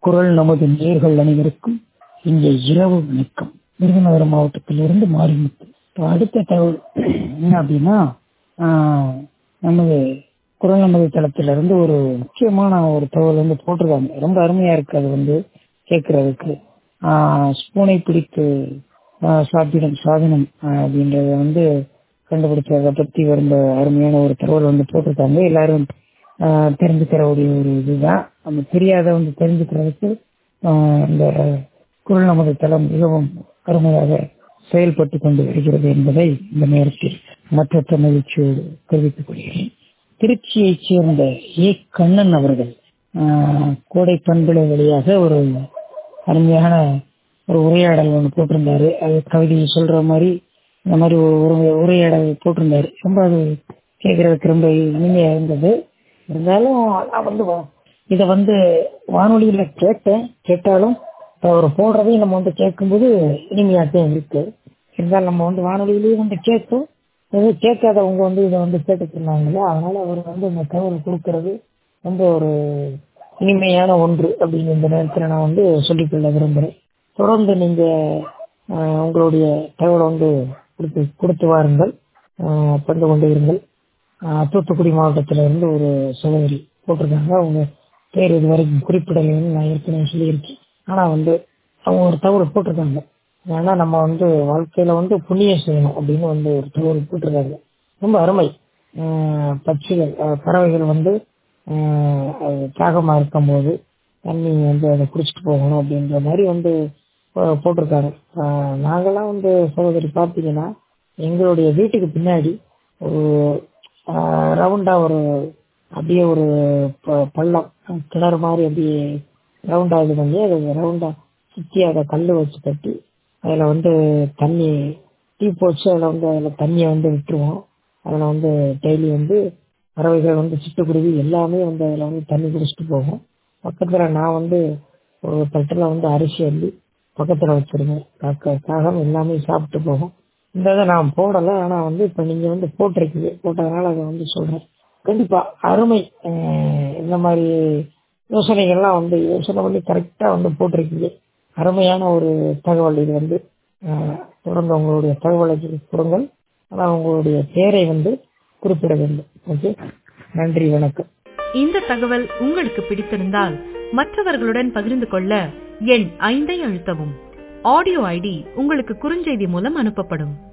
குரல் நமது நேர்கள் அனைவருக்கும் இங்கே இரவு வணக்கம் விருதுநகர் மாவட்டத்திலிருந்து மாரிமுத்து இப்போ அடுத்த தகவல் என்ன அப்படின்னா ஆஹ், நமது குரல் நமது தளத்திலிருந்து ஒரு முக்கியமான ஒரு தகவல் வந்து போட்டிருக்காங்க ரொம்ப அருமையா இருக்கு அது வந்து கேட்கறதுக்கு ஆஹ், ஸ்பூனை பிடித்து ஆஹ், சாப்பிடும் சாதனம் ஆஹ், அப்படின்றத வந்து கண்டுபிடிச்சதை பத்தி ரொம்ப அருமையான ஒரு தகவல் வந்து போட்டிருக்காங்க எல்லாரும் ஆஹ், தெரிஞ்சுக்கிறக்கூடிய ஒரு இதுதான் நம்ம தெரியாத வந்து தெரிஞ்சுக்கிறதுக்கு ஆஹ், இந்த குரல் நமது தளம் மிகவும் அருமையாக செயல்பட்டு கொண்டு வருகிறது என்பதை இந்த நேரத்தில் மற்ற மகிழ்ச்சியோடு தெரிவித்துக் கொள்கிறேன் திருச்சியைச் சேர்ந்த ஏ கண்ணன் அவர்கள் ஆஹ், கோடை பண்புலை வழியாக ஒரு அருமையான ஒரு உரையாடல் ஒன்று போட்டிருந்தாரு அது கவிதையை சொல்ற மாதிரி இந்த மாதிரி ஒரு உரை- உரையாடல் போட்டிருந்தாரு ரொம்ப அது கேட்கறதுக்கு ரொம்ப இனிமையா இருந்தது இருந்தாலும் நான் வந்து வா- இத வந்து வானொலியில கேட்டேன் கேட்டாலும் இப்ப அவர் போடுறதையும் நம்ம வந்து கேட்கும்போது இனிமையாத்தான் இருக்கு இருந்தாலும் நம்ம வந்து வானொலியிலேயே வந்து கேட்கும் இது கேட்காதவங்க வந்து இதை வந்து கேட்டுக்கிறாங்க அதனால அவர் வந்து இந்த தகவல் கொடுக்கறது ரொம்ப ஒரு இனிமையான ஒன்று அப்படின்னு இந்த நேரத்தில் நான் வந்து சொல்லிக்கொள்ள விரும்புகிறேன் தொடர்ந்து நீங்க ஆஹ், உங்களுடைய தகவலை வந்து கொடுத்து கொடுத்து வாருங்கள் ஆஹ், பகிர்ந்து கொண்டு இருங்கள் ஆஹ், தூத்துக்குடி மாவட்டத்துல இருந்து ஒரு சகோதரி போட்டிருக்காங்க அவங்க பேர் இது வரைக்கும் குறிப்பிடலைன்னு நான் ஏற்கனவே சொல்லியிருக்கேன் ஆனா வந்து அவங்க ஒரு தகவல் போட்டிருக்காங்க ஏன்னா நம்ம வந்து வாழ்க்கையில வந்து புண்ணியம் செய்யணும் அப்படின்னு வந்து ஒரு தகவல் போட்டிருக்காங்க ரொம்ப அருமை ஆஹ், பட்சிகள் ஆஹ், பறவைகள் வந்து ஆஹ், அது தாகமா இருக்கும்போது தண்ணி வந்து அதை குடிச்சிட்டு போகணும் அப்படின்ற மாதிரி வந்து போ- போட்டிருக்காங்க ஆஹ், நாங்கெல்லாம் வந்து சகோதரி பார்த்தீங்கன்னா எங்களுடைய வீட்டுக்கு பின்னாடி ஒரு ரவுண்டா ஒரு அப்படியே ஒரு ப- பள்ளம் கிணறு மாதிரி அப்படியே ரவுண்டா இது பண்ணி அது ரவுண்டா சுத்தி அதை கல்லு வச்சு கட்டி அதுல வந்து தண்ணி டீ போச்சு அதுல வந்து அதுல தண்ணியை வந்து விட்டுருவோம் அதுல வந்து டெய்லி வந்து பறவைகள் வந்து சிட்டுக்குருவி எல்லாமே வந்து அதுல வந்து தண்ணி குடிச்சிட்டு போகும் பக்கத்துல நான் வந்து ஒரு தட்டுல வந்து அரிசி அள்ளி பக்கத்துல வச்சிருவேன் காக்க காகம் எல்லாமே சாப்பிட்டு போகும் இந்த இதை நான் போடல ஆனா வந்து இப்ப நீங்க வந்து போட்டிருக்கீங்க போட்டதுனால அதை வந்து சொல்றேன் கண்டிப்பா அருமை அஹ் இந்த மாதிரி யோசனைகள்லாம் வந்து யோசனை பண்ணி கரெக்டா வந்து போட்டிருக்கீங்க அருமையான ஒரு தகவல் இது வந்து அஹ் தொடர்ந்து உங்களுடைய தகவலை கொடுங்கள் ஆனா உங்களுடைய பேரை வந்து குறிப்பிட வேண்டும் ஓகே நன்றி வணக்கம் இந்த தகவல் உங்களுக்கு பிடித்திருந்தால் மற்றவர்களுடன் பகிர்ந்து கொள்ள எண் ஐந்தை அழுத்தவும் ஆடியோ ஐடி உங்களுக்கு குறுஞ்செய்தி மூலம் அனுப்பப்படும்